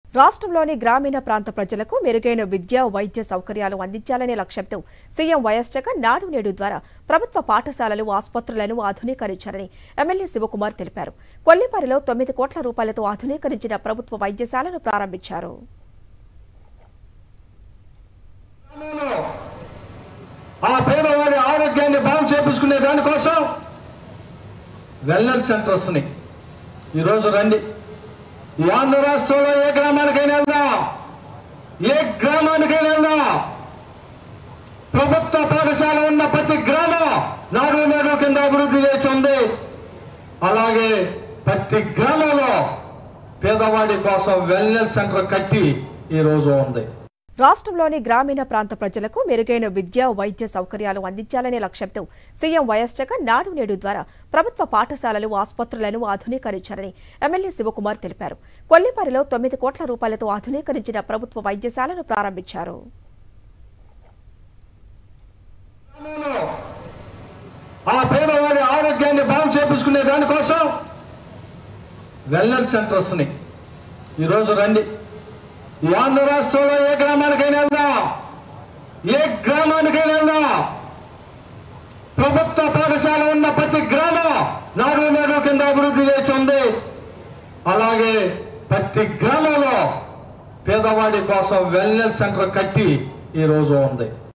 రాష్ట్రంలోని గ్రామీణ ప్రాంత ప్రజలకు మెరుగైన విద్య వైద్య సౌకర్యాలు అందించాలనే లక్ష్యంతో సీఎం వైఎస్ జగన్ నాడు నేడు ద్వారా ప్రభుత్వ పాఠశాలలు ఆసుపత్రులను ఆధునీకరించారని ఎమ్మెల్యే శివకుమార్ తెలిపారు కొల్లిపారిలో తొమ్మిది కోట్ల రూపాయలతో ఆధునీకరించిన ప్రభుత్వ వైద్యశాలను ప్రారంభించారు గ్రామంలో ఆ పేదవాడి ఆరోగ్యాన్ని బాగు చేపించుకునే దానికోసం వెల్నెస్ సెంటర్స్ని ఈరోజు రండి ఈ ఆంధ్ర రాష్ట్రంలో ఏ గ్రామానికైనా వెళ్దాం ఏ గ్రామానికైనా వెళ్దాం ప్రభుత్వ పాఠశాల ఉన్న ప్రతి గ్రామం నాడు నేడు కింద అభివృద్ధి చేసి ఉంది అలాగే ప్రతి గ్రామంలో పేదవాడి కోసం వెల్నెస్ సెంటర్ కట్టి ఈరోజు ఉంది రాష్ట్రంలోని గ్రామీణ ప్రాంత ప్రజలకు మెరుగైన విద్య వైద్య సౌకర్యాలు అందించాలనే లక్ష్యంతో సీఎం వైఎస్ జగన్ నాడు నేడు ద్వారా ప్రభుత్వ పాఠశాలలు ఆసుపత్రులను ఆధునీకరించారని ఎమ్మెల్యే శివకుమార్ తెలిపారు కొల్లిపారిలో తొమ్మిది కోట్ల రూపాయలతో ఆధునీకరించిన ప్రభుత్వ వైద్యశాలను ప్రారంభించారు గ్రామంలో ఆ పేదవాడి ఆరోగ్యాన్ని బాగు చేపించుకునే దానికోసం వెల్నెస్ సెంటర్స్ని ఈరోజు రండి ఈ ఆంధ్ర రాష్ట్రంలో ఏ గ్రామానికైనా వెళ్దాం ఏ గ్రామానికైనా వెళ్దాం ప్రభుత్వ పాఠశాల ఉన్న ప్రతి గ్రామం నాడు నేడు కింద అభివృద్ధి చేసి ఉంది అలాగే ప్రతి గ్రామంలో పేదవాడి కోసం వెల్నెస్ సెంటర్ కట్టి ఈరోజు ఉంది